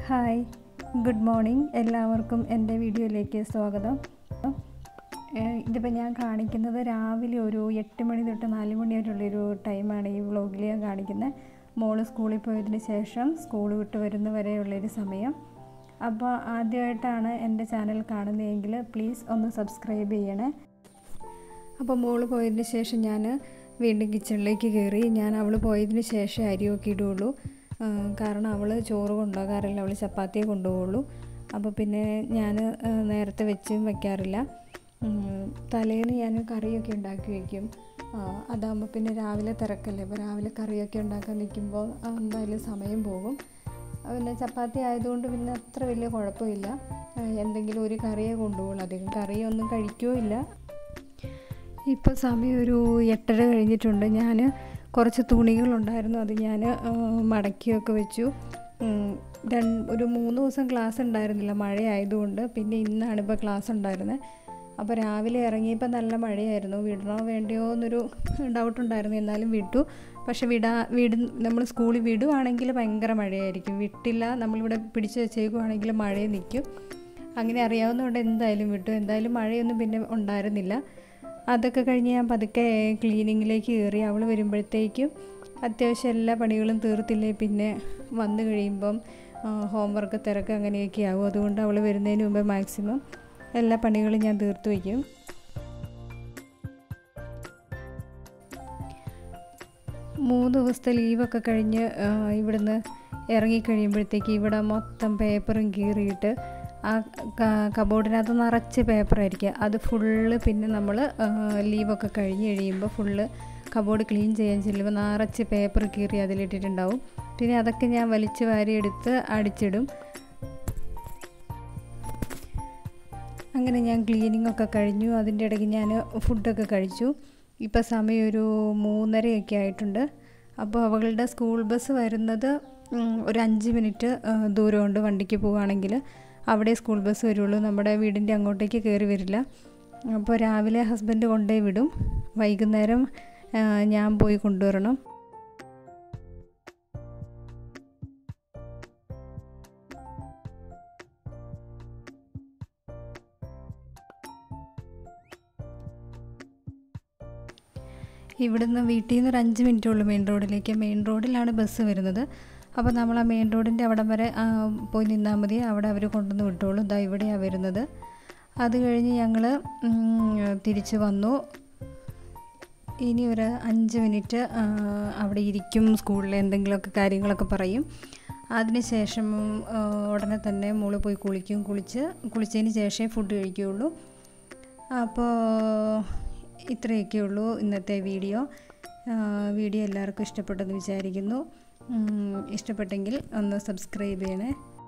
hi good morning എല്ലാവർക്കും എൻ്റെ വീഡിയോയിലേക്ക് സ്വാഗതം ഏഹ് ഇതിപ്പോൾ ഞാൻ കാണിക്കുന്നത് രാവിലെ ഒരു എട്ട് മണി തൊട്ട് നാല് മണി വരെയുള്ളൊരു ടൈമാണ് ഈ വ്ളോഗിൽ ഞാൻ കാണിക്കുന്നത് മോള് സ്കൂളിൽ പോയതിന് ശേഷം സ്കൂൾ വിട്ട് വരുന്ന വരെയുള്ളൊരു സമയം അപ്പോൾ ആദ്യമായിട്ടാണ് എൻ്റെ ചാനൽ കാണുന്നതെങ്കിൽ പ്ലീസ് ഒന്ന് സബ്സ്ക്രൈബ് ചെയ്യണേ അപ്പോൾ മോള് പോയതിന് ശേഷം ഞാൻ വീണ്ടും കിച്ചണിലേക്ക് കയറി ഞാൻ അവൾ പോയതിന് ശേഷം അരിയൊക്കെ ഇടുകയുള്ളൂ ആ, കാരണം അവൾ ചോറ് കൊണ്ടുപോകാറില്ല അവൾ ചപ്പാത്തിയെ കൊണ്ടുപോകുള്ളൂ അപ്പോൾ പിന്നെ ഞാൻ നേരത്തെ വെച്ചും വെക്കാറില്ല ഉം, തലേന്ന് ഞാൻ കറിയൊക്കെ ഉണ്ടാക്കി വയ്ക്കും അതാകുമ്പോൾ പിന്നെ രാവിലെ തിരക്കല്ലേ അപ്പോൾ രാവിലെ കറിയൊക്കെ ഉണ്ടാക്കാൻ നിൽക്കുമ്പോൾ എന്തായാലും സമയം പോകും ആ, പിന്നെ ചപ്പാത്തി ആയതുകൊണ്ട് പിന്നെ അത്ര വലിയ കുഴപ്പമില്ല ആ, എന്തെങ്കിലും ഒരു കറിയെ കൊണ്ടുപോകുള്ളൂ അധികം കറിയൊന്നും കഴിക്കുകയില്ല ഇപ്പോൾ സമയം ഒരു എട്ടര കഴിഞ്ഞിട്ടുണ്ട് ഞാൻ കുറച്ച് തുണികളുണ്ടായിരുന്നു അത് ഞാൻ മടക്കിയൊക്കെ വെച്ചു ഉം, രണ്ട് ഒരു മൂന്ന് ദിവസം ക്ലാസ് ഉണ്ടായിരുന്നില്ല മഴയായതുകൊണ്ട് പിന്നെ ഇന്നാണ് ഇപ്പോൾ ക്ലാസ് ഉണ്ടായിരുന്നത് അപ്പോൾ രാവിലെ ഇറങ്ങിയപ്പോൾ നല്ല മഴയായിരുന്നു വിടണോ വേണ്ടയോ എന്നൊരു ഡൗട്ട് ഉണ്ടായിരുന്നു എന്നാലും വിട്ടു പക്ഷെ വിടാ വിട നമ്മൾ സ്കൂളിൽ വിടുവാണെങ്കിൽ ഭയങ്കര മഴയായിരിക്കും വിട്ടില്ല നമ്മളിവിടെ പിടിച്ച് വെച്ചേക്കുവാണെങ്കിൽ മഴയെ നിൽക്കും അങ്ങനെ അറിയാവുന്നതുകൊണ്ട് എന്തായാലും വിട്ടു എന്തായാലും മഴയൊന്നും പിന്നെ ഉണ്ടായിരുന്നില്ല അതൊക്കെ കഴിഞ്ഞ് ഞാൻ പതുക്കെ ക്ലീനിങ്ങിലേക്ക് കയറി അവൾ വരുമ്പോഴത്തേക്കും അത്യാവശ്യം എല്ലാ പണികളും തീർത്തില്ലേ പിന്നെ വന്നു കഴിയുമ്പം ഹോംവർക്ക് തിരക്ക് അങ്ങനെയൊക്കെ ആവും അതുകൊണ്ട് അവൾ വരുന്നതിന് മുമ്പ് മാക്സിമം എല്ലാ പണികളും ഞാൻ തീർത്തു വയ്ക്കും മൂന്ന് ദിവസത്തെ ലീവൊക്കെ കഴിഞ്ഞ് ആ, ഇവിടുന്ന് ഇറങ്ങിക്കഴിയുമ്പോഴത്തേക്ക് ഇവിടെ മൊത്തം പേപ്പറും കീറിയിട്ട് ആ ക- കബോർഡിനകത്ത് നിറച്ച് പേപ്പറായിരിക്കുക അത് ഫുള്ള് പിന്നെ നമ്മൾ ലീവൊക്കെ കഴിഞ്ഞ് കഴിയുമ്പോൾ ഫുള്ള് കബോർഡ് ക്ലീൻ ചെയ്യാൻ ചെല്ലുമ്പോൾ നിറച്ച് പേപ്പർ കീറി അതിലിട്ടിട്ടുണ്ടാവും പിന്നെ അതൊക്കെ ഞാൻ വലിച്ച് വാരിയെടുത്ത് അടിച്ചിടും അങ്ങനെ ഞാൻ ക്ലീനിങ് ഒക്കെ കഴിഞ്ഞു അതിൻ്റെ ഇടയ്ക്ക് ഞാൻ ഫുഡൊക്കെ കഴിച്ചു ഇപ്പോൾ സമയം ഒരു മൂന്നരയൊക്കെ ആയിട്ടുണ്ട് അപ്പോൾ അവളുടെ സ്കൂൾ ബസ് വരുന്നത് ഉം, ഒരു അഞ്ച് മിനിറ്റ് ആ, ദൂരമുണ്ട് വണ്ടിക്ക് പോവുകയാണെങ്കിൽ അവിടെ സ്കൂൾ ബസ് വരുള്ളൂ നമ്മുടെ വീടിൻ്റെ അങ്ങോട്ടേക്ക് കയറി വരില്ല അപ്പോൾ രാവിലെ ഹസ്ബൻഡ് കൊണ്ടേ വിടും വൈകുന്നേരം ആ, ഞാൻ പോയി കൊണ്ടുവരണം ഇവിടുന്ന് വീട്ടിൽ നിന്ന് ഒരു അഞ്ച് മിനിറ്റേ ഉള്ളൂ മെയിൻ റോഡിലേക്ക് മെയിൻ റോഡിലാണ് ബസ് വരുന്നത് അപ്പോൾ നമ്മൾ ആ മെയിൻ റോഡിൻ്റെ അവിടം വരെ ആ, പോയി നിന്നാൽ മതി അവിടെ അവർ കൊണ്ടുവന്ന് വിട്ടോളും ഇതാ ഇവിടെയാണ് വരുന്നത് അത് കഴിഞ്ഞ് ഞങ്ങൾ തിരിച്ച് വന്നു ഇനി ഒരു അഞ്ച് മിനിറ്റ് ആ, അവിടെ ഇരിക്കും സ്കൂളിൽ എന്തെങ്കിലുമൊക്കെ കാര്യങ്ങളൊക്കെ പറയും അതിനുശേഷം ആ, ഉടനെ തന്നെ മോള് പോയി കുളിക്കും കുളിച്ച് കുളിച്ചതിന് ശേഷമേ ഫുഡ് കഴിക്കുകയുള്ളൂ അപ്പോൾ ഇത്രയൊക്കെ ഉള്ളൂ ഇന്നത്തെ വീഡിയോ ആ, വീഡിയോ എല്ലാവർക്കും ഇഷ്ടപ്പെട്ടെന്ന് വിചാരിക്കുന്നു ഉം, ഇഷ്ടപ്പെട്ടെങ്കിൽ ഒന്ന് സബ്സ്ക്രൈബ് ചെയ്യണേ